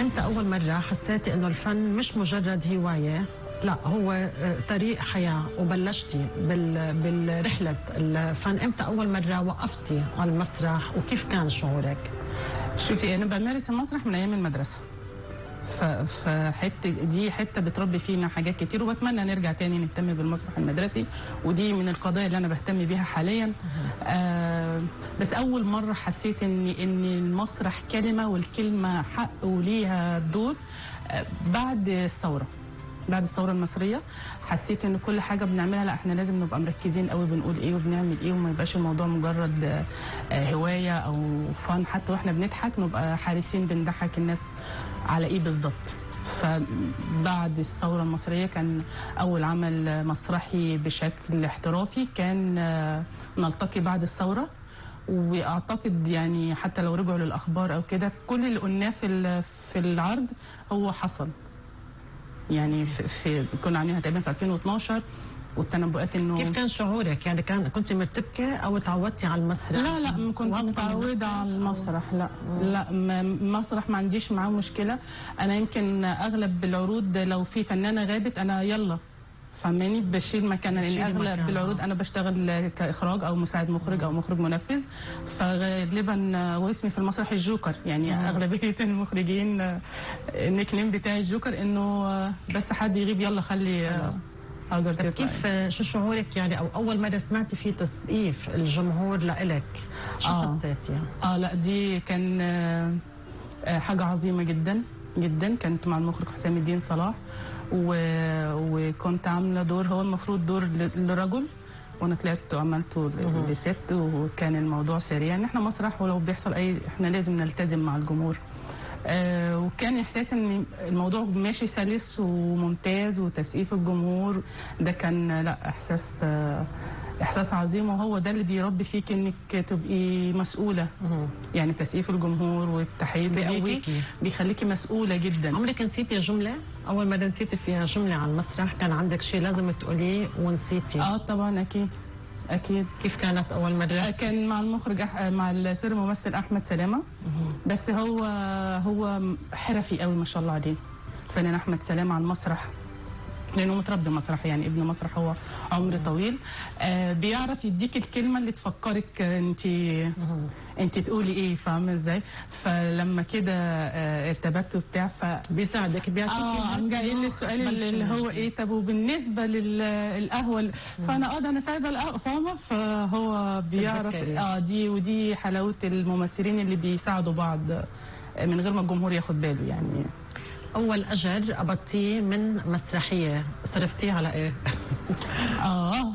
امتى اول مره حسيتي انه الفن مش مجرد هوايه لا هو آه، طريق حياه وبلشتي بال... بالرحله الفن امتى اول مره وقفتي على المسرح وكيف كان شعورك شوفي انا بمارس المسرح من ايام المدرسه ف- فحته دي حته بتربي فينا حاجات كتير وبتمنى نرجع تاني نهتم بالمسرح المدرسي ودي من القضايا اللي انا بهتم بيها حاليا آه بس اول مره حسيت ان ان المسرح كلمه والكلمه حق وليها دور آه بعد الثوره بعد الثوره المصريه حسيت ان كل حاجه بنعملها لا احنا لازم نبقى مركزين قوي بنقول ايه وبنعمل ايه وما يبقاش الموضوع مجرد آه، آه، هوايه او فن حتى واحنا بنضحك نبقى حارسين بنضحك الناس على ايه بالظبط فبعد الثورة المصرية كان أول عمل مسرحي بشكل احترافي كان آه، نلتقي بعد الثورة واعتقد يعني حتى لو رجعوا للاخبار او كده كل اللي قلناه في ال- في العرض هو حصل يعني في, في كنا عاملينها تقريبا في 2012 والتنبؤات انه كيف كان شعورك يعني كان كنت مرتبكه او تعودتي على المسرح لا لا ما كنت واثقة من متعودة نفسك على أو- المسرح لا لا ما- مسرح ما عنديش معاه مشكلة أنا يمكن أغلب العروض لو في فنانة غابت أنا يلا فهماني بشيل مكانها لان بتشيلي اغلب مكانها. العروض انا بشتغل كاخراج او مساعد مخرج او مخرج منفذ فغالبا واسمي في المسرح الجوكر يعني اغلبيه المخرجين النيك نيم بتاعي الجوكر انه بس حد يغيب يلا خلي هاجر طيب تطلع كيف شو شعورك يعني او اول مره سمعتي في تسقيف الجمهور لإلك شو آه. حسيتي؟ اه لا دي كان آه، آه، حاجة عظيمة جدا جدا كانت مع المخرج حسام الدين صلاح و... وكنت عاملة دور هو المفروض دور ل- لرجل وانا طلعت وعملته ل- لست وكان الموضوع سريع ان احنا مسرح ولو بيحصل اي احنا لازم نلتزم مع الجمهور آه وكان احساس ان الموضوع ماشي سلس وممتاز وتسقيف الجمهور ده كان لا احساس آه احساس عظيم وهو ده اللي بيربي فيك انك تبقي مسؤوله يعني تسقيف الجمهور والتحيه بيقويكي. بيقويكي بيخليكي مسؤوله جدا عمرك نسيتي جمله؟ اول مره نسيتي فيها جمله على المسرح كان عندك شيء لازم تقوليه ونسيتي اه طبعا اكيد اكيد كيف كانت اول مره؟ كان مع المخرج أح... مع السر الممثل احمد سلامه بس هو هو حرفي قوي ما شاء الله عليه الفنان احمد سلامه على المسرح لانه متربي مسرح يعني ابن مسرح هو عمر طويل آه بيعرف يديك الكلمه اللي تفكرك انت انت تقولي ايه فاهمه ازاي فلما كده آه ارتبكت وبتاع ف بيساعدك بيعطيك اه قام جاي لي السؤال اللي, اللي هو ايه طب وبالنسبه للقهوه فانا اه ده انا سايبه القهوه فاهمه فهو بيعرف تتذكري. اه دي ودي حلاوه الممثلين اللي بيساعدوا بعض آه، من غير ما الجمهور ياخد باله يعني اول اجر قبضتيه من مسرحيه صرفتيه على ايه؟ اه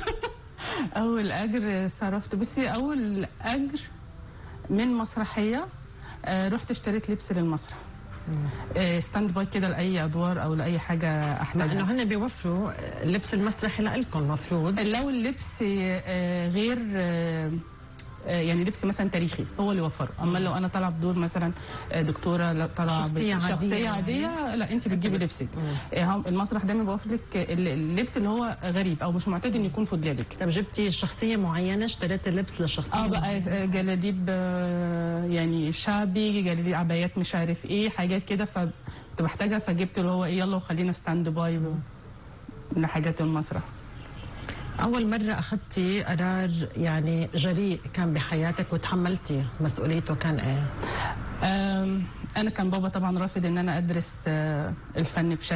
اول اجر صرفت بصي اول اجر من مسرحيه آه رحت اشتريت لبس للمسرح آه ستاند باي كده لاي ادوار او لاي حاجه احتاجها لانه هن بيوفروا اللبس المسرحي لكم المفروض لو اللبس آه، غير آه، آه، يعني لبس مثلا تاريخي هو اللي وفره اما لو انا طالعه بدور مثلا آه، دكتوره لا طالعه شخصية بس- عادية شخصيه يعني. عاديه لا انت بتجيبي لبسك آه، هم- المسرح دايما بيوفر لك ال- اللبس اللي هو غريب او مش معتاد ان يكون في دولابك طب جبتي شخصيه معينه اشتريتي لبس لشخصيه اه بقى آه، جلاديب آه، يعني شعبي جلاديب عبايات مش عارف ايه حاجات كده فكنت بحتاجها فجبت اللي هو ايه يلا وخلينا ستاند باي لحاجات المسرح أول مرة أخذتي قرار يعني جريء كان بحياتك وتحملتي مسؤوليته كان إيه؟ آم، انا كان بابا طبعا رافض ان انا ادرس آه، الفن بشكل